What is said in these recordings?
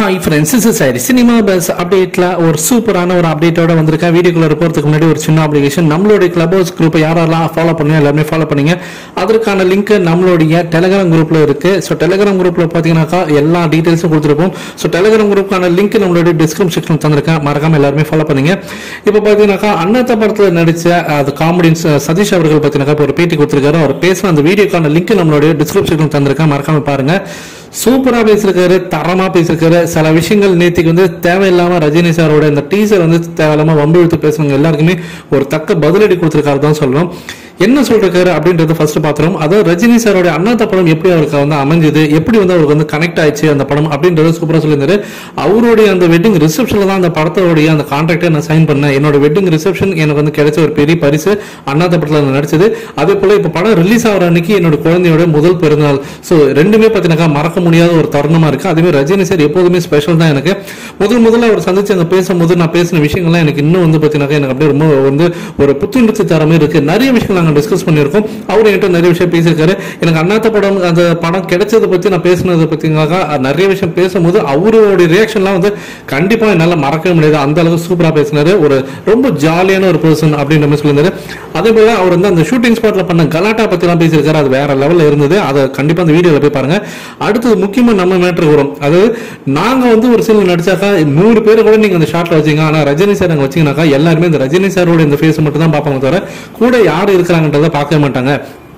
hi friends is sorry cinema buzz அப்டேட்ல ஒரு சூப்பரான ஒரு அப்டேட்டோட வந்திருக்கேன் வீடியோக்குள்ள போறதுக்கு முன்னாடி ஒரு சின்ன அப்ளிகேஷன் நம்மளுடைய கிளப் ஹவுஸ் குரூப்பை யாரெல்லாம் ஃபாலோ பண்ணுங்க எல்லாருமே ஃபாலோ பண்ணீங்க அதற்கான லிங்க் நம்மளுடைய டெலிகிராம் குரூப்ல இருக்கு ஸோ டெலிகிராம் குரூப்ல பாத்தீங்கன்னாக்கா எல்லா டீடைல்ஸும் கொடுத்துருப்போம் ஸோ டெலிகிராம் குரூப்க்கான லிங்க் நம்மளுடைய டிஸ்கிரிப்ஷன் செக்ஷன் தந்திருக்கேன் மறக்காம எல்லாருமே ஃபாலோ பண்ணீங்க இப்போ பாத்தீங்கன்னாக்கா அண்ணாத்த படத்துல நடிச்ச அது காமெடி சதீஷ் அவர்கள் பாத்தீங்கன்னாக்கா இப்போ ஒரு பேட்டி கொடுத்திருக்காரு அவர் பேசுன அந்த வீடியோக்கான லிங்க் நம்மளுடைய டிஸ்கிரிப்ஷன் செக்ஷன் தந்திருக்கேன் மறக்காம பாருங்க சூப்பரா பேசியிருக்காரு தரமா பேசியிருக்காரு சில விஷயங்கள் நேத்திக்கு வந்து தேவையில்லாம ரஜினி சாரோட இந்த டீசர் வந்து தேவையில்லாம வம்பு இழுத்து பேசுறவங்க எல்லாருக்குமே ஒரு தக்க பதிலடி கொடுத்திருக்காரு தான் சொல்லணும் என்ன சொல்றாரு அப்படின்றத ஃபர்ஸ்ட் பாத்திரம் அதாவது ரஜினி சாரோட அண்ணாத்த படம் எப்படி அவருக்கு வந்து அமைஞ்சது எப்படி வந்து அவருக்கு வந்து கனெக்ட் ஆயிடுச்சு அந்த படம் அப்படின்றத சூப்பரா சொல்லியிருந்தாரு அவருடைய அந்த வெட்டிங் ரிசப்ஷன்ல தான் அந்த படத்தோடைய அந்த கான்ட்ராக்டை நான் சைன் பண்ணேன் என்னோட வெட்டிங் ரிசப்ஷன் எனக்கு வந்து கிடைச்ச ஒரு பெரிய பரிசு அண்ணாத்த படத்துல நான் நடிச்சது அதே போல இப்ப படம் ரிலீஸ் ஆகிற அன்னைக்கு என்னோட குழந்தையோட முதல் பிறந்தநாள் ஸோ ரெண்டுமே பார்த்தீங்கன்னா மறக்க முடியாத ஒரு தருணமா இருக்கு அதே மாதிரி ரஜினி சார் எப்போதுமே ஸ்பெஷல் தான் எனக்கு முதல் முதல்ல அவர் சந்திச்சு அங்க பேசும்போது நான் பேசின விஷயங்கள்லாம் எனக்கு இன்னும் வந்து பார்த்தீங்கன்னா எனக்கு அப்படியே ரொம்ப வந்து ஒரு புத்துணர்ச்சி தர மாதிரி இருக்கு நிறைய விஷயங்கள் நாங்கள் டிஸ்கஸ் பண்ணியிருக்கோம் அவர் என்கிட்ட நிறைய விஷயம் பேசியிருக்காரு எனக்கு அண்ணாத்த படம் அந்த படம் கிடைச்சதை பத்தி நான் பேசினதை பத்தினாக்கா நிறைய விஷயம் பேசும்போது அவருடைய ரியாக்ஷன்லாம் வந்து கண்டிப்பா என்னால மறக்கவே முடியாது அந்த அளவுக்கு சூப்பரா பேசினாரு ஒரு ரொம்ப ஜாலியான ஒரு பர்சன் அப்படின்ற மாதிரி சொல்லியிருந்தாரு அதே போல அவர் வந்து அந்த ஷூட்டிங் ஸ்பாட்ல பண்ண கலாட்டா பத்தி எல்லாம் பேசியிருக்காரு அது வேற லெவல்ல இருந்தது அதை கண்டிப்பா அந்த வீடியோல போய் பாருங்க அடுத்தது முக்கியமா நம்ம மேட்ருக்கு வரும் அதாவது நாங்க வந்து ஒரு சீன் நடிச்சாக்கா நூறு பேர் கூட நீங்க அந்த ஷாட்ல வச்சீங்க ஆனா ரஜினி சார் அங்க வச்சீங்கன்னாக்கா எல்லாருமே இந்த ரஜினி சாரோட இந்த ஃபேஸ் மட்டும் தான் பார்ப்பாங்க தவிர கூட யார் இருக்கிறாங்கன்றத பார்க்கவே மாட்டாங்க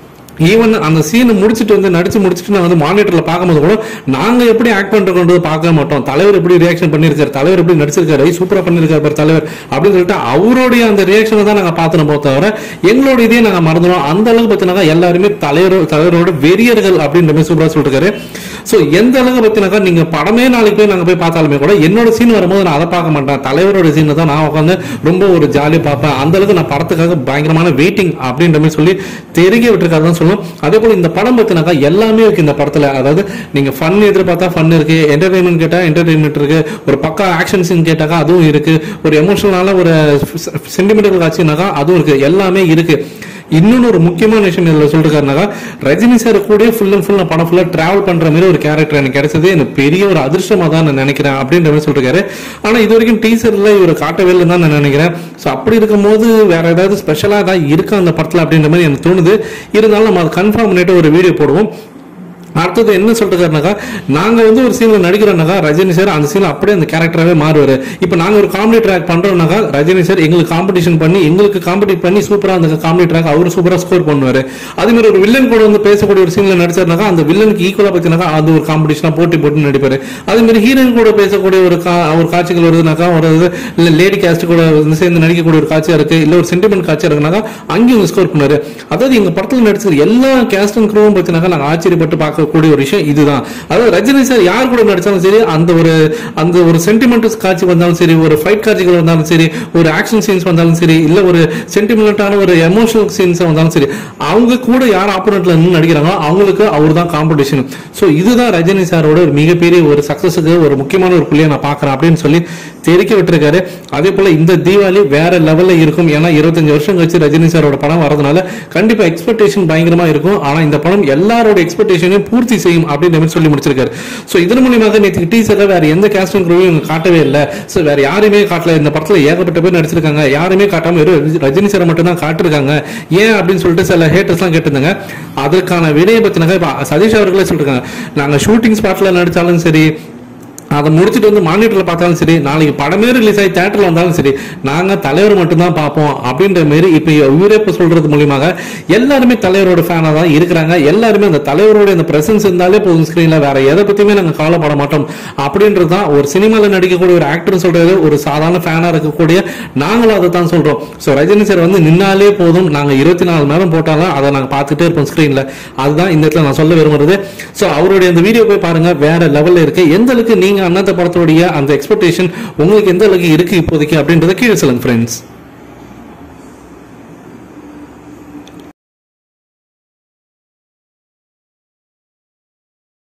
ஈவன் அந்த சீனை முடிச்சுட்டு வந்து நடிச்சு முடிச்சுட்டு நான் வந்து மானிட்டர்ல பார்க்கும்போது கூட நாங்க எப்படி ஆக்ட் பண்றோம்ன்றது பார்க்க மாட்டோம் தலைவர் எப்படி ரியாக்ஷன் பண்ணிருக்காரு தலைவர் எப்படி நடிச்சிருக்காரு ஐ, சூப்பரா பண்ணிருக்காரு பாரு தலைவர் அப்படின்னு சொல்லிட்டு அவருடைய அந்த ரியாக்ஷனை தான் நாங்க பார்த்துட்டு போக தவிர எங்களோட இதே நாங்க மறந்துடுவோம் அந்த அளவுக்கு பார்த்தீங்கன்னா எல்லாருமே தலைவர் தலைவரோட வெறியர்கள் அப்படின்ற மாதிரி சூப்பரா சொல்லிருக்காரு சோ எந்த அளவுக்கு பார்த்தீங்கன்னாக்கா நீங்க படமே நாளைக்கு போய் நாங்க போய் பார்த்தாலுமே கூட என்னோட சீன் வரும்போது நான் அதை பார்க்க மாட்டேன் தலைவரோட சீனை தான் நான் உட்காந்து ரொம்ப ஒரு ஜாலியா பார்ப்பேன் அந்த அளவுக்கு நான் படத்துக்காக பயங்கரமான வெயிட்டிங் அப்படின்ற மாதிரி சொல்லி தெரிய விட்டுருக்காரு தான் சொல்லணும் அதே போல இந்த படம் பார்த்தினாக்கா எல்லாமே இருக்கு இந்த படத்துல அதாவது நீங்க ஃபன் எதிர்பார்த்தா ஃபன் இருக்கு என்டர்டைன்மெண்ட் கேட்டா என்டர்டைன்மெண்ட் இருக்கு ஒரு பக்கா ஆக்ஷன் சீன் கேட்டாக்கா அதுவும் இருக்கு ஒரு எமோஷனலான ஒரு சென்டிமெண்டல் காட்சினாக்கா அதுவும் இருக்கு எல்லாமே இருக்கு இன்னொன்னு ஒரு முக்கியமான விஷயம் இதுல சொல்லிருக்காருனாக்கா ரஜினி சார் கூட ஃபுல் அண்ட் ஃபுல் நான் படம் ஃபுல்லா டிராவல் பண்ற மாதிரி ஒரு கேரக்டர் எனக்கு கிடைச்சது எனக்கு பெரிய ஒரு அதிர்ஷ்டமா தான் நான் நினைக்கிறேன் அப்படின்ற மாதிரி சொல்லிருக்காரு ஆனா இது வரைக்கும் டீசர்ல இவர் காட்டவே இல்லைன்னு தான் நான் நினைக்கிறேன் ஸோ அப்படி இருக்கும்போது வேற ஏதாவது ஸ்பெஷலா ஏதாவது இருக்கா அந்த படத்துல அப்படின்ற மாதிரி எனக்கு தோணுது இருந்தாலும் நம்ம அதை கன்ஃபார்ம் பண்ணிட்டு ஒரு வீடியோ போடுவோம் அடுத்தது என்ன சொல்றாருனாக்கா நாங்க வந்து ஒரு சீன்ல நடிக்கிறோம்னாக்கா ரஜினி சார் அந்த சீன்ல அப்படியே அந்த கேரக்டராகவே மாறுவாரு இப்போ நாங்க ஒரு காமெடி ட்ராக் பண்றோம்னாக்கா ரஜினி சார் எங்களுக்கு காம்படிஷன் பண்ணி எங்களுக்கு காம்படிட் பண்ணி சூப்பரா அந்த காமெடி ட்ராக் அவர் சூப்பரா ஸ்கோர் பண்ணுவாரு அதே மாதிரி ஒரு வில்லன் கூட வந்து பேசக்கூடிய ஒரு சீன்ல நடிச்சாருனாக்கா அந்த வில்லனுக்கு ஈக்குவலா பார்த்தீங்கன்னா அது ஒரு காம்படிஷனா போட்டி போட்டு நடிப்பாரு அதே மாதிரி ஹீரோயின் கூட பேசக்கூடிய ஒரு கா ஒரு காட்சிகள் வருதுனாக்கா ஒரு இது இல்ல லேடி கேஸ்ட் கூட வந்து சேர்ந்து நடிக்கக்கூடிய ஒரு காட்சியா இருக்கு இல்ல ஒரு சென்டிமெண்ட் காட்சியா இருக்குனாக்கா அங்கேயும் ஸ்கோர் பண்ணாரு அதாவது எங்க படத்துல நடிச்சிருக்க எல்லா கேஸ்ட் அண்ட் க்ரூவும் பார்த்தீங்கன்னா நாங்க ஆச்சரியப்பட்டு பார்க்கக்கூடிய ஒரு விஷயம் இதுதான் அதாவது ரஜினி சார் யார் கூட நடிச்சாலும் சரி அந்த ஒரு அந்த ஒரு சென்டிமெண்ட் காட்சி வந்தாலும் சரி ஒரு ஃபைட் காட்சிகள் வந்தாலும் சரி ஒரு ஆக்ஷன் சீன்ஸ் வந்தாலும் சரி இல்ல ஒரு சென்டிமெண்டான ஒரு எமோஷனல் சீன்ஸ் வந்தாலும் சரி அவங்க கூட யார் ஆப்போனட்ல நின்று நடிக்கிறாங்களோ அவங்களுக்கு அவர் தான் காம்படிஷன் ஸோ இதுதான் ரஜினி சாரோட ஒரு மிகப்பெரிய ஒரு சக்சஸுக்கு ஒரு முக்கியமான ஒரு புள்ளியை நான் பார்க்கறேன் அப்படின்னு சொல்லி தெரிவிக்க விட்டுருக்காரு அதே போல இந்த தீபாவளி வேற லெவல்ல இருக்கும் ஏன்னா இருபத்தஞ்சு வருஷம் கழிச்சு ரஜினி சாரோட படம் வரதுனால கண்டிப்பா எக்ஸ்பெக்டேஷன் பயங்கரமா இருக்கும் ஆனா இந்த படம் எல்லாரோட எக்ஸ்பெக்டேஷனையும் பூர்த்தி செய்யும் அப்படின்ற மாதிரி சொல்லி முடிச்சிருக்காரு ஸோ இதன் மூலியமாக நேற்று டீசர்ல வேற எந்த கேஸ்டும் குரூவையும் காட்டவே இல்லை ஸோ வேற யாருமே காட்டல இந்த படத்துல ஏகப்பட்ட பேர் நடிச்சிருக்காங்க யாருமே காட்டாம வெறும் ரஜினி சாரை மட்டும் தான் காட்டிருக்காங்க ஏன் அப்படின்னு சொல்லிட்டு சில ஹேட்டர்ஸ் எல்லாம் கேட்டிருந்தாங்க அதற்கான விடையை பத்தினாக்க இப்ப சதீஷ் அவர்களே சொல்லிருக்காங்க நாங்க ஷூட்டிங் ஸ்பாட்ல நடிச்சாலும் சரி அதை முடிச்சுட்டு வந்து மானிட்டர்ல பார்த்தாலும் சரி நாளைக்கு படமே ரிலீஸ் ஆகி தேட்டர்ல வந்தாலும் சரி நாங்க தலைவர் மட்டும்தான் பார்ப்போம் அப்படின்ற மாதிரி இப்ப இவரே இப்ப சொல்றது மூலியமாக எல்லாருமே தலைவரோட ஃபேனா தான் இருக்கிறாங்க எல்லாருமே அந்த தலைவரோட அந்த பிரசன்ஸ் இருந்தாலே போதும் ஸ்கிரீன்ல வேற எதை பத்தியுமே நாங்க கவலைப்பட மாட்டோம் அப்படின்றது தான் ஒரு சினிமால நடிக்கக்கூடிய ஒரு ஆக்டர் சொல்றது ஒரு சாதாரண ஃபேனா இருக்கக்கூடிய நாங்களும் அதை தான் சொல்றோம் ஸோ ரஜினி சார் வந்து நின்னாலே போதும் நாங்க இருபத்தி நாலு மணி நேரம் போட்டாலும் அதை நாங்க பார்த்துட்டே இருப்போம் ஸ்கிரீன்ல அதுதான் இந்த இடத்துல நான் சொல்ல விரும்புறது ஸோ அவருடைய அந்த வீடியோ போய் பாருங்க வேற லெவல்ல இருக்கு எந்த அளவுக்கு நீங்க அண்ணாத்த படத்துடைய அந்த எக்ஸ்பெக்டேஷன் உங்களுக்கு எந்த அளவுக்கு இருக்கு இப்போதைக்கு அப்படின்றத கீழே சொல்லுங்க ஃப்ரெண்ட்ஸ்